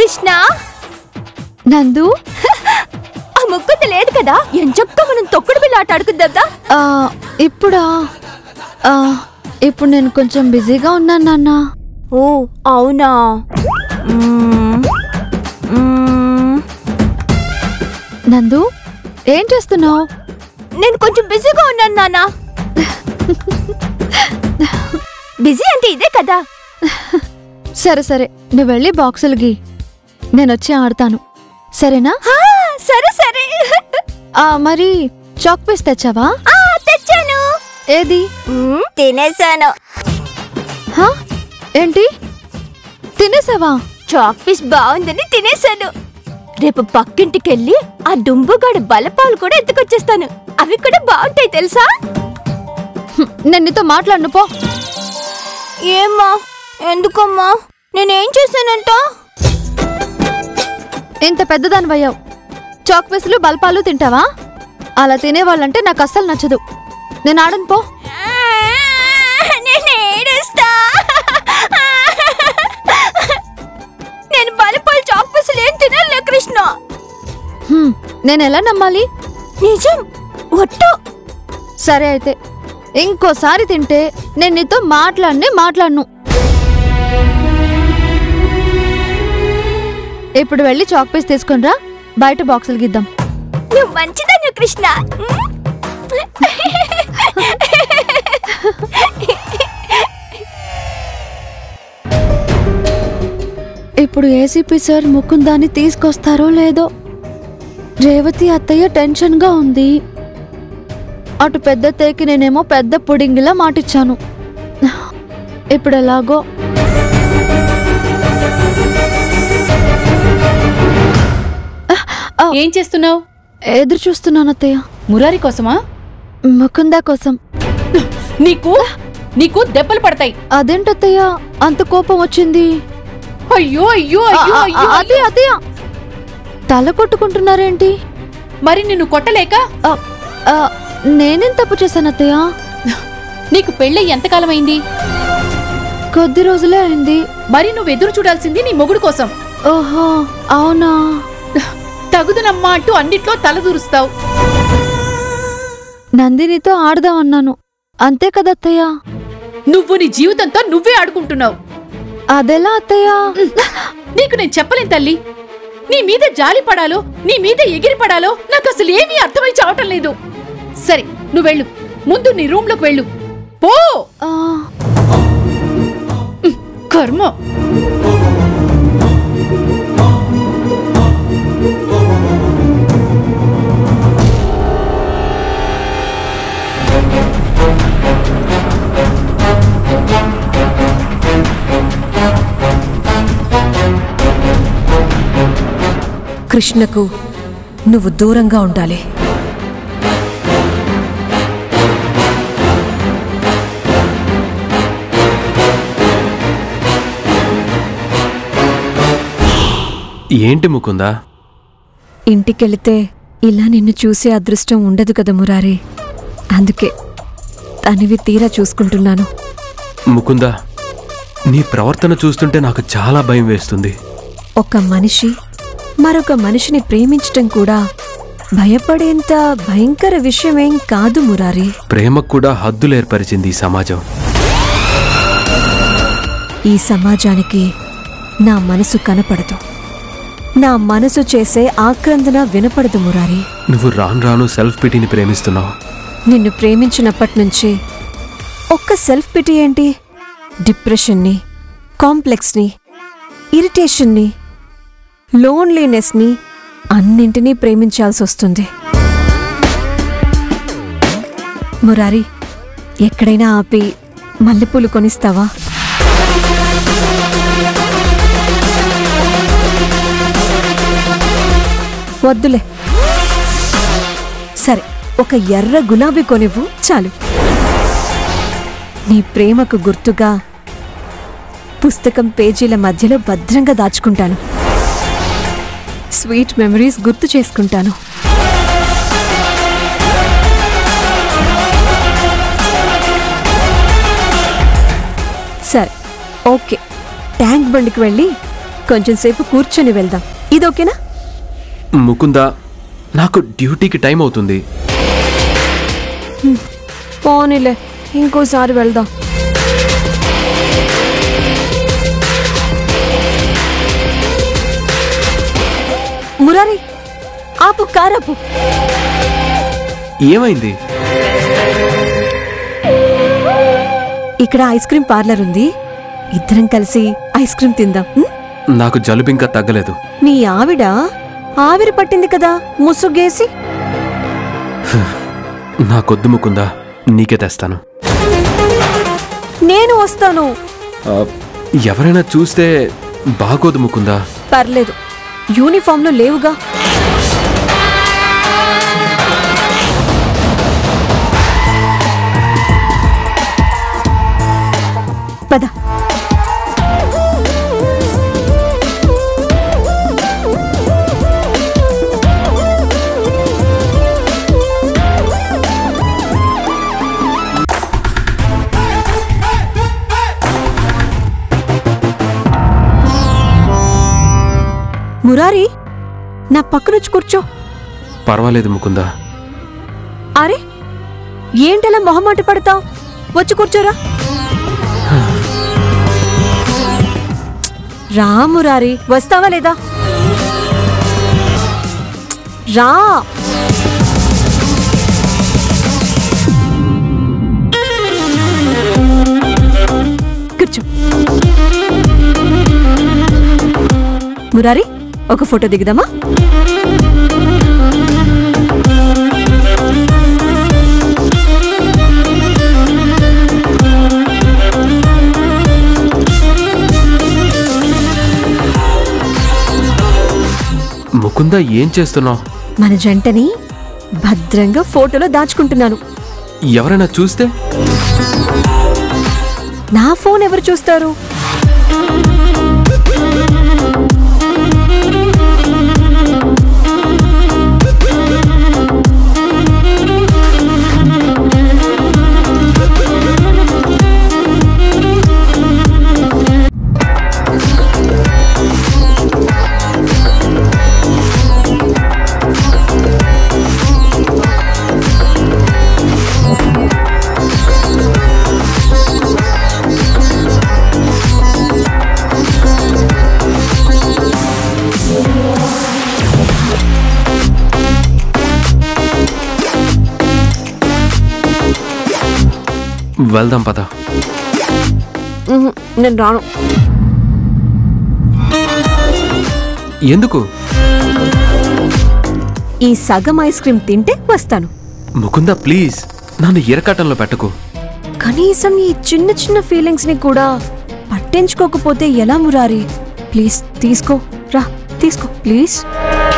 కృష్ణ నందు ఆ ముక్కుంది లేదు కదా ఎంచక్క మనం తొక్కుడు బిళ్ళ ఆట ఆడుకుందా ఆ, ఇప్పుడా ఆ, ఇప్పుడు నేను కొంచెం బిజీగా ఉన్నాను నాన్న ఓ అవునా మ్మ్. మ్మ్. నందు ఏం చేస్తున్నావు నేను కొంచెం బిజీగా ఉన్నాను నాన్న బిజీ అంటే ఇదే కదా సరే సరే నువ్వు వెళ్ళి బాక్సులు గీ నేను వచ్చి ఆడతాను సరేనా ఆ, సరే సరే ఆ, మరి చాక్ పీస్ తెచ్చావా ఆ, తెచ్చాను ఏది మ్మ్, తినేసాను హా? ఏంటి తినేసావా చాక్ పీస్ బాగుందని తినేసాను రేపు పక్కింటికెళ్ళి ఆ డుంబుగాడు బలపాలు కూడా ఎత్తుకొచ్చేస్తాను అవి కూడా బాగుంటాయి తెలుసా హ్మ్, నేను నీతో మాట్లాడను పో ఏమ్మా ఎందుకమ్మా నేనేం చేశానంట ఇంత పెద్దదానివయ్యావు చాక్ పీసులు బల్పాలు తింటావా అలా తినేవాళ్ళంటే నాకు అస్సలు నచ్చదు నేను ఆడను పో నేను ఏడుస్తా నేను బలపాలు చాక్ పీసులు ఏం తినలే కృష్ణ హ్మ్, నేను ఎలా నమ్మాలి నిజం ఒట్టు సరే అయితే ఇంకోసారి తింటే నేను నీతో మాట్లాడనే మాట్లాడను ఇప్పుడు వెళ్ళి చాక్ పీస్ తీసుకునిరా బయట బాక్సులు గిద్దాం నువ్వు మంచిదాన్ని కృష్ణ ఇప్పుడు ఏసీపీ సార్ ముకుందాన్ని తీసుకొస్తారో లేదో రేవతి అత్తయ్య టెన్షన్గా ఉంది అటు పెద్ద తేకి నేనేమో పెద్ద పుడింగిలా మాటిచ్చాను ఇప్పుడు ఎలాగో ఏం చేస్తున్నావు ఎదురు చూస్తున్నాను అత్తయ్య మురారి కోసమా ముకుందా కోసం నీకు నీకు దెబ్బలు పడతాయి అదేంటత్తయ్య అంత కోపం వచ్చింది అయ్యో అయ్యో ఆ, అయ్యో ఆ, అయ్యో అదే అత్తయ్య తల కొట్టుకుంటున్నారేంటి మరి నిన్ను కొట్టలేక ఆ, ఆ, నేనేం తప్పు చేశాను అత్తయ్య నీకు పెళ్ళై ఎంతకాలం అయింది కొద్ది రోజులే అయింది మరి నువ్వు ఎదురు చూడాల్సింది నీ మొగుడు కోసం ఓహో అవునా తగుదునమ్మా అంటూ అన్నిట్లో తలదూరుస్తావు నందినితో ఆడదామన్నాను అంతే కదా అత్తయ్య నువ్వు నీ జీవితంతో నువ్వే ఆడుకుంటున్నావు అదెలా అత్తయ్య నీకు నేను చెప్పలేను తల్లి నీ మీద జాలి పడాలో నీ మీద ఎగిరి పడాలో నాకు అసలు ఏమీ అర్థమై చావటం లేదు సరే నువ్వు వెళ్ళు ముందు నీ రూమ్ లోకి వెళ్ళు పో ఆ, కర్మ కృష్ణకు నువ్వు దూరంగా ఉండాలి ఏంటి ముకుందా ఇంటికెళితే ఇలా నిన్ను చూసే అదృష్టం ఉండదు కదా మురారి అందుకే తనివి తీరా చూసుకుంటున్నాను ముకుందా నీ ప్రవర్తన చూస్తుంటే నాకు చాలా భయం వేస్తుంది ఒక మనిషి మరొక మనిషిని ప్రేమించటం కూడా భయపడేంత భయంకర విషయమేం కాదు మురారి ప్రేమకు కూడా హద్దులు ఏర్పరిచింది ఈ సమాజం ఈ సమాజానికి నా మనసు కనపడదు నా మనసు చేసే ఆక్రందన వినపడదు మురారి నువ్వు రాను రాను సెల్ఫ్ పిటిని ప్రేమిస్తున్నావు నిన్ను ప్రేమించినప్పటి నుంచి ఒక్క సెల్ఫ్ పిటి ఏంటి డిప్రెషన్ని కాంప్లెక్స్ని ఇరిటేషన్ని లోన్లీనెస్ని అన్నింటినీ ప్రేమించాల్సి వస్తుంది మురారి ఎక్కడైనా ఆపి మల్లెపూలు కొనిస్తావా వద్దులే సరే ఒక ఎర్ర గులాబీ కొనివ్వు చాలు నీ ప్రేమకు గుర్తుగా పుస్తకం పేజీల మధ్యలో భద్రంగా దాచుకుంటాను స్వీట్ మెమరీస్ గుర్తు చేసుకుంటాను సరే ఓకే ట్యాంక్ బండికి వెళ్ళి కొంచెం సేపు కూర్చొని వెళ్దాం ఇది ఓకేనా ముకుందా నాకు డ్యూటీకి టైం అవుతుంది పోనీలే ఇంకోసారి వెళ్దాం మురారి ఆపు కారాపు ఏమైంది ఇక్కడ ఐస్ క్రీమ్ పార్లర్ ఉంది ఇద్దరం కలిసి ఐస్ క్రీమ్ తిందాం ఉం? నాకు జలుబు ఇంకా తగ్గలేదు మీ ఆవిడ ఆవిరి పట్టింది కదా ముసుగేసి నాకొద్దు ముకుందా నీకే తెస్తాను నేను వస్తాను ఆ, ఎవరైనా చూస్తే బాగోదు ముకుందా పర్లేదు యూనిఫామ్లో లేవుగా పద మురారి నా పక్కనొచ్చి కూర్చో పర్వాలేదు ముకుందా అరే ఏంటలా మొహమాట పడతావు వచ్చి కూర్చోరా రా మురారి వస్తావా లేదా రా కూర్చో మురారి ఒక ఫోటో దిగుదామా ముకుందా ఏం చేస్తున్నావు మన జంటని భద్రంగా ఫోటోలో దాచుకుంటున్నాను ఎవరైనా చూస్తే నా ఫోన్ ఎవరు చూస్తారు వెళ్దాం పద ఉహు, నేను రాను ఎందుకు ఈ సగం ఐస్ క్రీమ్ తింటే వస్తాను ముకుందా ప్లీజ్ నన్ను ఇరకాటంలో పెట్టకు కనీసం ఈ చిన్న చిన్న ఫీలింగ్స్ ని కూడా పట్టించుకోకపోతే ఎలా మురారి ప్లీజ్ తీసుకో రా తీసుకో ప్లీజ్